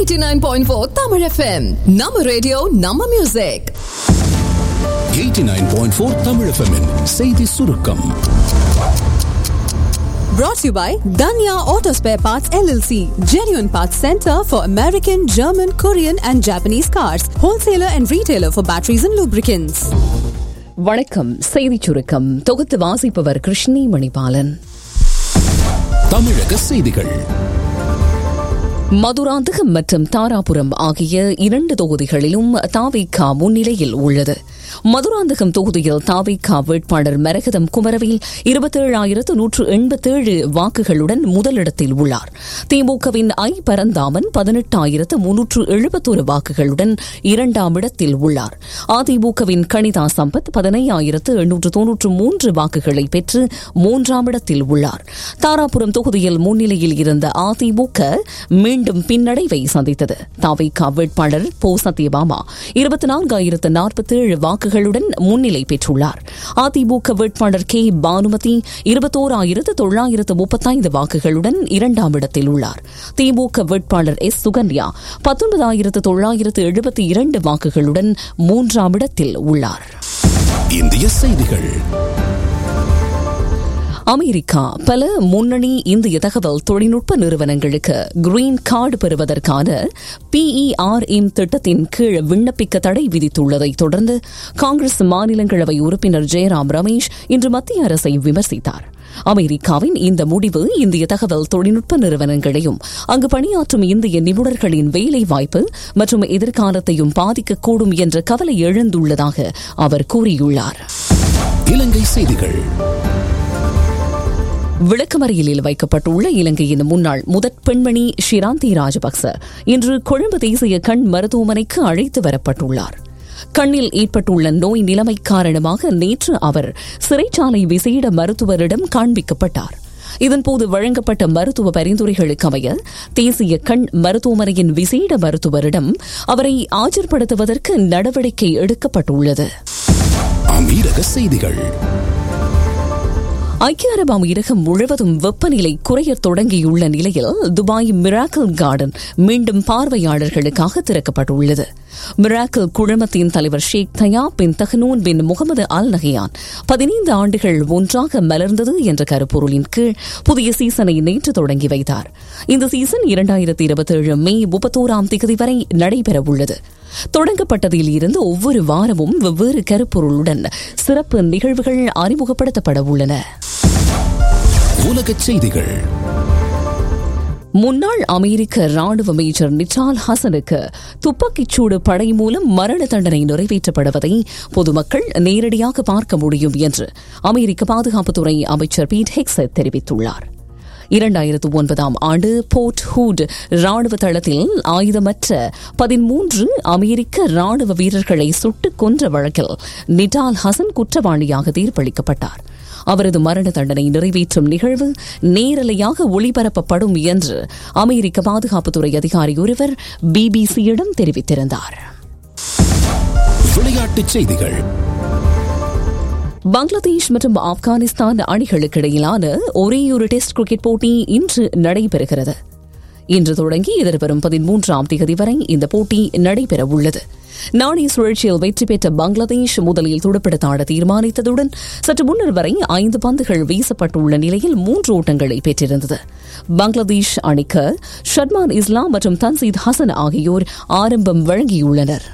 89.4 Tamil FM நம்ம radio நம்ம music 89.4 Tamil FM -இன் செய்தி சுருக்கம் brought to you by Danya Auto Spare Parts LLC genuine parts center for American German Korean and Japanese cars wholesaler and retailer for batteries and lubricants வணக்கம் செய்திச் சுருக்கம் தொகுத்து வாசிப்பவர் கிருஷ்ணி மணிபாலன் தமிழக செய்திகள் மதுராந்தகம் மற்றும் தாராபுரம் ஆகிய இரண்டு தொகுதிகளிலும் தாவிகா முன்னிலையில் உள்ளது மதுராந்தகம் தொகுதியில் தாவிகா வேட்பாளர் மரகதம் குமரவேல் இருபத்தேழாயிரத்து நூற்று எண்பத்தேழு வாக்குகளுடன் முதலிடத்தில் உள்ளார் திமுகவின் ஐ பரந்தாமன் பதினெட்டாயிரத்து முன்னூற்று எழுபத்தொரு வாக்குகளுடன் இரண்டாம் இடத்தில் உள்ளார் அதிமுகவின் கணிதா சம்பத் பதினையாயிரத்து எண்ணூற்று தொன்னூற்று மூன்று வாக்குகளை பெற்று மூன்றாம் இடத்தில் உள்ளார் தாராபுரம் தொகுதியில் முன்னிலையில் இருந்த அதிமுக மீண்டும் பின்னடைவை சந்தித்தது தாவிகா வேட்பாளர் போ சத்யபாமா இருபத்தி நான்காயிரத்து நாற்பத்தேழு வாக்குகளுடன் முன்னிலை பெற்றுள்ளார் அதிமுக வேட்பாளர் கே பானுமதி இருபத்தோராயிரத்து தொள்ளாயிரத்து முப்பத்தைந்து வாக்குகளுடன் இரண்டாம் இடத்தில் உள்ளார் திமுக வேட்பாளர் எஸ் சுகன்யா பத்தொன்பதாயிரத்து தொள்ளாயிரத்து எழுபத்தி இரண்டு வாக்குகளுடன் மூன்றாம் இடத்தில் உள்ளார் இந்திய செய்திகள் அமெரிக்கா பல முன்னணி இந்திய தகவல் தொழில்நுட்ப நிறுவனங்களுக்கு கிரீன் கார்டு பெறுவதற்கான பிஇஆர்எம் திட்டத்தின் கீழ் விண்ணப்பிக்க தடை விதித்துள்ளதை தொடர்ந்து காங்கிரஸ் மாநிலங்களவை உறுப்பினர் ஜெயராம் ரமேஷ் இன்று மத்திய அரசை விமர்சித்தார் அமெரிக்காவின் இந்த முடிவு இந்திய தகவல் தொழில்நுட்ப நிறுவனங்களையும் அங்கு பணியாற்றும் இந்திய நிபுணர்களின் வேலை வாய்ப்பு மற்றும் எதிர்காலத்தையும் பாதிக்கக்கூடும் என்ற கவலை எழுந்துள்ளதாக அவர் கூறியுள்ளார் இலங்கை செய்திகள் விளக்கமறியலில் வைக்கப்பட்டுள்ள இலங்கையின் முன்னாள் முதற் பெண்மணி ஷிராந்தி ராஜபக்ச இன்று கொழும்பு தேசிய கண் மருத்துவமனைக்கு அழைத்து வரப்பட்டுள்ளார் கண்ணில் ஏற்பட்டுள்ள நோய் நிலைமை காரணமாக நேற்று அவர் சிறைச்சாலை விசேட மருத்துவரிடம் காண்பிக்கப்பட்டார் இதன்போது வழங்கப்பட்ட மருத்துவ பரிந்துரைகளுக்கு அமைய தேசிய கண் மருத்துவமனையின் விசேட மருத்துவரிடம் அவரை ஆஜர்படுத்துவதற்கு நடவடிக்கை எடுக்கப்பட்டுள்ளது அமீரக செய்திகள் ஐக்கிய அரபு அமீரகம் முழுவதும் வெப்பநிலை குறையத் தொடங்கியுள்ள நிலையில் துபாய் மிராக்கிள் கார்டன் மீண்டும் பார்வையாளர்களுக்காக திறக்கப்பட்டுள்ளது மிராக்கிள் குழுமத்தின் தலைவர் ஷேக் தயா பின் தஹனூன் பின் முகமது அல் நஹியான் பதினைந்து ஆண்டுகள் ஒன்றாக மலர்ந்தது என்ற கருப்பொருளின் கீழ் புதிய சீசனை நேற்று தொடங்கி வைத்தார் இந்த சீசன் இரண்டாயிரத்தி இருபத்தேழு மே முப்பத்தோராம் தேதி வரை நடைபெறவுள்ளது தொடங்கப்பட்டதில் இருந்து ஒவ்வொரு வாரமும் வெவ்வேறு கருப்பொருளுடன் சிறப்பு நிகழ்வுகள் அறிமுகப்படுத்தப்பட உள்ளன உலகச் செய்திகள் முன்னாள் அமெரிக்க ராணுவ மேஜர் நிச்சால் ஹசனுக்கு துப்பாக்கிச்சூடு படை மூலம் மரண தண்டனை நிறைவேற்றப்படுவதை பொதுமக்கள் நேரடியாக பார்க்க முடியும் என்று அமெரிக்க பாதுகாப்புத்துறை அமைச்சர் பீட் ஹெக்ஸட் தெரிவித்துள்ளார் இரண்டாயிரத்து ஒன்பதாம் ஆண்டு போர்ட் ஹூட் ராணுவ தளத்தில் ஆயுதமற்ற பதிமூன்று அமெரிக்க ராணுவ வீரர்களை சுட்டுக் கொன்ற வழக்கில் நிட்டால் ஹசன் குற்றவாளியாக தீர்ப்பளிக்கப்பட்டார் அவரது மரண தண்டனை நிறைவேற்றும் நிகழ்வு நேரலையாக ஒளிபரப்பப்படும் என்று அமெரிக்க பாதுகாப்புத்துறை அதிகாரி ஒருவர் பிபிசியிடம் தெரிவித்திருந்தார் விளையாட்டுச் செய்திகள் பங்களாதேஷ் மற்றும் ஆப்கானிஸ்தான் அணிகளுக்கு இடையிலான ஒரேயொரு டெஸ்ட் கிரிக்கெட் போட்டி இன்று நடைபெறுகிறது இன்று தொடங்கி எதிர்வரும் பதிமூன்றாம் தேதி வரை இந்த போட்டி நடைபெறவுள்ளது நாணய சுழற்சியில் வெற்றி பெற்ற பங்களாதேஷ் முதலில் துடுப்படுத்தாட தீர்மானித்ததுடன் சற்று முன்னர் வரை ஐந்து பந்துகள் வீசப்பட்டுள்ள நிலையில் மூன்று ஓட்டங்களை பெற்றிருந்தது பங்களாதேஷ் அணிக்கு ஷர்மான் இஸ்லாம் மற்றும் தன்சீத் ஹசன் ஆகியோர் ஆரம்பம் வழங்கியுள்ளனர்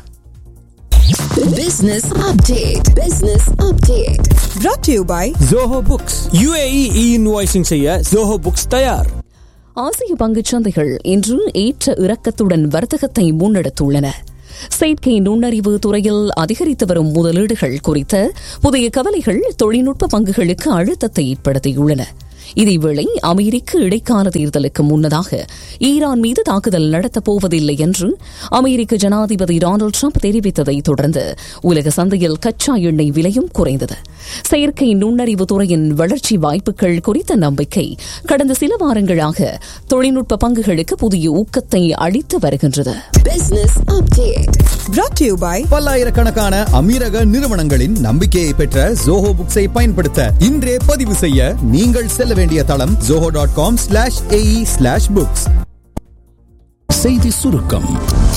business update business update brought to you by Zoho books UAE e invoicing செய்ய ஜோஹோ புக்ஸ் தயார் ஆசிய பங்குச் சந்தைகள் இன்று ஏற்ற இறக்கத்துடன் வர்த்தகத்தை முன்னெடுத்துள்ளன செயற்கை நுண்ணறிவு துறையில் அதிகரித்து வரும் முதலீடுகள் குறித்த புதிய கவலைகள் தொழில்நுட்ப பங்குகளுக்கு அழுத்தத்தை ஏற்படுத்தியுள்ளன இதேவேளை அமெரிக்க இடைக்கால தேர்தலுக்கு முன்னதாக ஈரான் மீது தாக்குதல் நடத்தப் போவதில்லை என்று அமெரிக்க ஜனாதிபதி டொனால்டு ட்ரம்ப் தெரிவித்ததை தொடர்ந்து உலக சந்தையில் கச்சா எண்ணெய் விலையும் குறைந்தது செயற்கை நுண்ணறிவு துறையின் வளர்ச்சி வாய்ப்புகள் குறித்த நம்பிக்கை கடந்த சில வாரங்களாக தொழில்நுட்ப பங்குகளுக்கு புதிய ஊக்கத்தை அளித்து வருகின்றது business update brought to you by பல்லாயிரக்கணக்கான அமீரக நிறுவனங்களின் நம்பிக்கையை பெற்ற ஜோஹோ புக்ஸை பயன்படுத்த இன்றே பதிவு செய்ய நீங்கள் செல்ல வேண்டிய தளம் Zoho dot com slash AE slash books செய்தி சுருக்கம்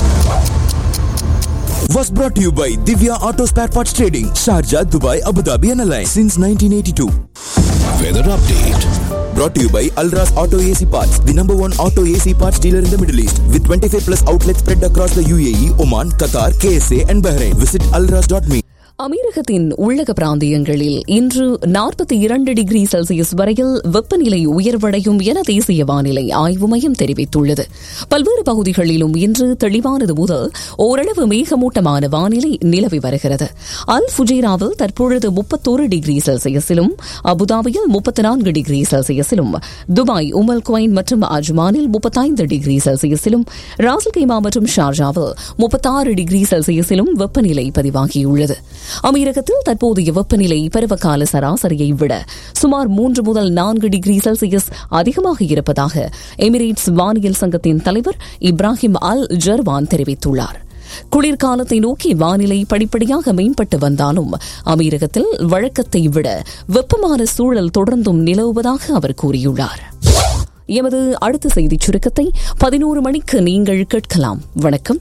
was brought to you by Divya Auto Spare Parts Trading, Sharjah, Dubai, Abu Dhabi and Alliance since 1982. Weather update Brought to you by Alras Auto AC Parts, the number one auto AC parts dealer in the Middle East, with 25 plus outlets spread across the UAE, Oman, Qatar, KSA and Bahrain. Visit alras.me. அமீரகத்தின் உள்ளக பிராந்தியங்களில் இன்று நாற்பத்தி இரண்டு degree Celsius வரையில் வெப்பநிலை உயர்வடையும் என தேசிய வானிலை ஆய்வு மையம் தெரிவித்துள்ளது பல்வேறு பகுதிகளிலும் இன்று தெளிவானது முதல் ஓரளவு மேகமூட்டமான வானிலை நிலவி வருகிறது அல் ஃபுஜேராவில் தற்பொழுது முப்பத்தோரு டிகிரி செல்சியஸிலும் அபுதாபியில் முப்பத்தி நான்கு டிகிரி செல்சியஸிலும் துபாய் உமல் குவைன் மற்றும் அஜ்மானில் முப்பத்தைந்து டிகிரி செல்சியஸிலும் ராசல்கைமா மற்றும் ஷார்ஜாவில் முப்பத்தாறு டிகிரி செல்சியஸிலும் வெப்பநிலை பதிவாகியுள்ளது அமீரகத்தில் தற்போதைய வெப்பநிலை பருவகால சராசரியை விட சுமார் மூன்று முதல் நான்கு டிகிரி செல்சியஸ் அதிகமாக இருப்பதாக எமிரேட்ஸ் வானியல் சங்கத்தின் தலைவர் இப்ராஹிம் அல் ஜர்வான் தெரிவித்துள்ளார் குளிர்காலத்தை நோக்கி வானிலை படிப்படியாக மேம்பட்டு வந்தாலும் அமீரகத்தில் வழக்கத்தை விட வெப்பமான சூழல் தொடர்ந்தும் நிலவுவதாக அவர் கூறியுள்ளார் எமது அடுத்த செய்திச் சுருக்கத்தை பதினோரு மணிக்கு நீங்கள் கேட்கலாம் வணக்கம்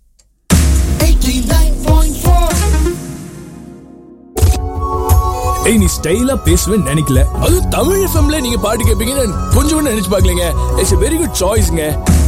ஏய் நீ ஸ்டைலா பேசுவேன்னு நினைக்கல அது தமிழ் எஃப்எம்ல நீங்க பாட்டு கேட்பீங்கன்னு கொஞ்சம் கூட நினைச்சு பார்க்கலங்க இட்ஸ் வெரி குட் சாய்ஸ்ங்க